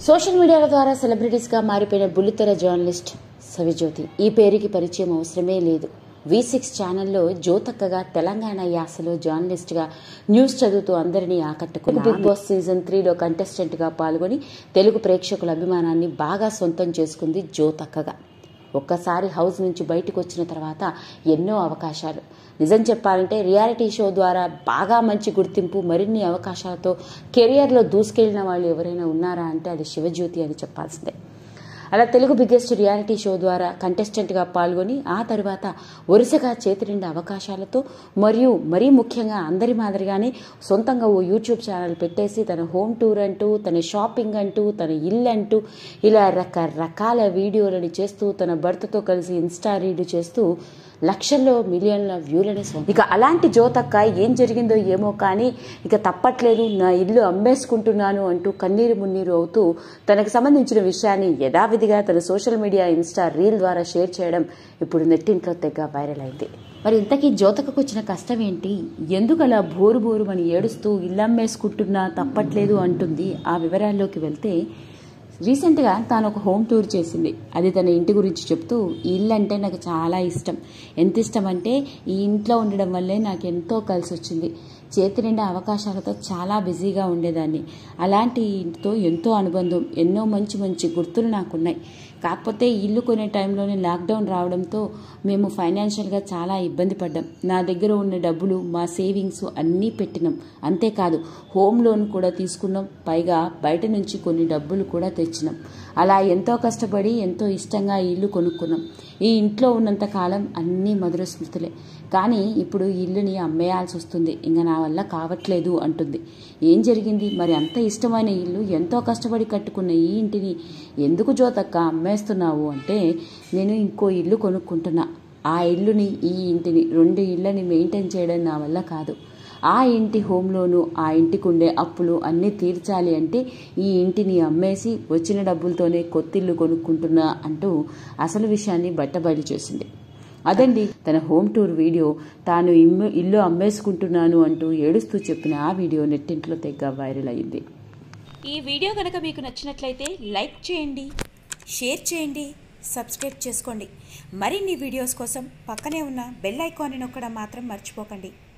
social మీడియాల ద్వారా సెలబ్రిటీస్గా మారిపోయిన బుల్లితెర జర్నలిస్ట్ సవిజ్యోతి ఈ పేరుకి పరిచయం అవసరమే లేదు వి సిక్స్ ఛానల్లో జ్యోతక్కగా తెలంగాణ యాసలో జర్నలిస్ట్గా న్యూస్ చదువుతూ అందరినీ ఆకట్టుకుని బిగ్ బాస్ సీజన్ త్రీలో కంటెస్టెంట్గా పాల్గొని తెలుగు ప్రేక్షకుల అభిమానాన్ని బాగా సొంతం చేసుకుంది జ్యోతక్కగా ఒక్కసారి హౌస్ నుంచి బయటకు వచ్చిన తర్వాత ఎన్నో అవకాశాలు నిజం చెప్పాలంటే రియాలిటీ షో ద్వారా బాగా మంచి గుర్తింపు మరిన్ని అవకాశాలతో కెరియర్లో దూసుకెళ్లిన వాళ్ళు ఎవరైనా ఉన్నారా అంటే అది శివజ్యోతి అని చెప్పాల్సిందే అలా తెలుగు బిగ్గెస్ట్ రియాలిటీ షో ద్వారా కంటెస్టెంట్గా పాల్గొని ఆ తర్వాత వరుసగా చేతి నిండా అవకాశాలతో మరియు మరీ ముఖ్యంగా అందరి మాదిరిగానే సొంతంగా ఓ యూట్యూబ్ ఛానల్ పెట్టేసి తన హోమ్ టూర్ అంటూ తన షాపింగ్ అంటూ తన ఇల్లు అంటూ ఇలా రకరకాల వీడియోలని చేస్తూ తన భర్తతో కలిసి ఇన్స్టా రీడ్ చేస్తూ లక్షల్లో మిలియన్ల వ్యూలని సొంతం ఇక అలాంటి జ్యోతక్క ఏం జరిగిందో ఏమో కానీ ఇక తప్పట్లేదు నా ఇల్లు అమ్మేసుకుంటున్నాను అంటూ కన్నీరు మున్నీరు అవుతూ తనకు సంబంధించిన విషయాన్ని యథావిధిగా తన సోషల్ మీడియా ఇన్స్టా రీల్ ద్వారా షేర్ చేయడం ఇప్పుడు నెట్టింట్లో తెగ వైరల్ అయింది మరి ఇంతకీ జ్యోతకకు వచ్చిన కష్టం ఏంటి ఎందుకు అలా బోరు బోరు అని ఏడుస్తూ ఇల్లు అమ్మేసుకుంటున్నా తప్పట్లేదు అంటుంది ఆ వివరాల్లోకి వెళ్తే రీసెంట్గా తాను ఒక హోమ్ టూర్ చేసింది అది తన ఇంటి గురించి చెప్తూ ఈ ఇల్లు అంటే నాకు చాలా ఇష్టం ఎంత ఇష్టం అంటే ఈ ఇంట్లో ఉండడం వల్లే నాకు ఎంతో కలిసి వచ్చింది చేతి నిండా అవకాశాలతో చాలా బిజీగా ఉండేదాన్ని అలాంటి ఇంటితో ఎంతో అనుబంధం ఎన్నో మంచి మంచి గుర్తులు నాకున్నాయి కాకపోతే ఇల్లు కొనే టైంలోనే లాక్డౌన్ రావడంతో మేము ఫైనాన్షియల్గా చాలా ఇబ్బంది పడ్డాం నా దగ్గర ఉన్న డబ్బులు మా సేవింగ్స్ అన్నీ పెట్టినాం అంతేకాదు హోమ్ లోన్ కూడా తీసుకున్నాం పైగా బయట నుంచి కొన్ని డబ్బులు కూడా తెచ్చినాం అలా ఎంతో కష్టపడి ఎంతో ఇష్టంగా ఈ ఇల్లు కొనుక్కున్నాం ఈ ఇంట్లో ఉన్నంత కాలం అన్నీ మధుర స్మృతులే కానీ ఇప్పుడు ఈ ఇల్లుని అమ్మేయాల్సి వస్తుంది ఇంకా నా వల్ల కావట్లేదు అంటుంది ఏం జరిగింది మరి అంత ఇష్టమైన ఇల్లు ఎంతో కష్టపడి కట్టుకున్న ఈ ఇంటిని ఎందుకు జోతక్క అమ్మేస్తున్నావు అంటే నేను ఇంకో ఇల్లు కొనుక్కుంటున్నా ఆ ఇల్లుని ఈ ఇంటిని రెండు ఇళ్ళని మెయింటైన్ చేయడం నా వల్ల కాదు ఆ ఇంటి హోమ్లోను ఆ ఇంటికి ఉండే అప్పులు అన్నీ తీర్చాలి అంటే ఈ ఇంటిని అమ్మేసి వచ్చిన డబ్బులతోనే కొత్తిల్లు కొనుక్కుంటున్నా అంటూ అసలు విషయాన్ని బట్టబయలు చేసింది అదండి తన హోమ్ టూర్ వీడియో తాను ఇల్లు ఇల్లు అమ్మేసుకుంటున్నాను అంటూ ఏడుస్తూ చెప్పిన ఆ వీడియో నెట్టింట్లో తెగ వైరల్ అయింది ఈ వీడియో కనుక మీకు నచ్చినట్లయితే లైక్ చేయండి షేర్ చేయండి సబ్స్క్రైబ్ చేసుకోండి మరిన్ని వీడియోస్ కోసం పక్కనే ఉన్న బెల్ ఐకాన్ని నొక్కడం మాత్రం మర్చిపోకండి